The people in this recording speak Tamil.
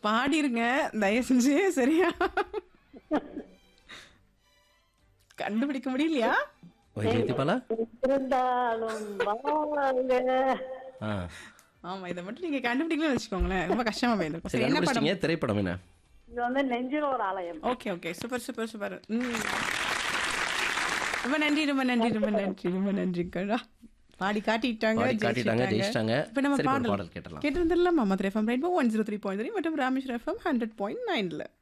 பாடிருங்க தயவு செஞ்சு சரியா கண்டுபிடிக்க முடியலையா வைஜெயந்தி பாலா இருந்தாலும் வாங்க ஆ ஆமா இதை மட்டும் நீங்க கண்டுபிடிக்கலன்னு வச்சுக்கோங்களேன் ரொம்ப கஷ்டமா போயிருக்கும் சரி சரி என்ன படம் கண்டுபிடிச்சிட்டீங்க திரைப்படம் என்ன இது வந்து நெஞ்சில் ஒரு ஆலயம் okay okay super super super ம் ரொம்ப நன்றி ரொம்ப நன்றி ரொம்ப நன்றி ரொம்ப நன்றிக்கடா பாடி காட்டிட்டாங்க பாடி காட்டிட்டாங்க, ஜெயிச்சிட்டாங்க. இப்போ நம்ம சரி, இப்ப ஒரு பாடல் பாடல் கேட்டலாம். கேட்டிருந்தலாம் மமத்ரே FM right one zero three point three மற்றும் ராமேஸ்வரம் எஃப்எம் ஹண்ட்ரட் பாயிண்ட் நைன்ல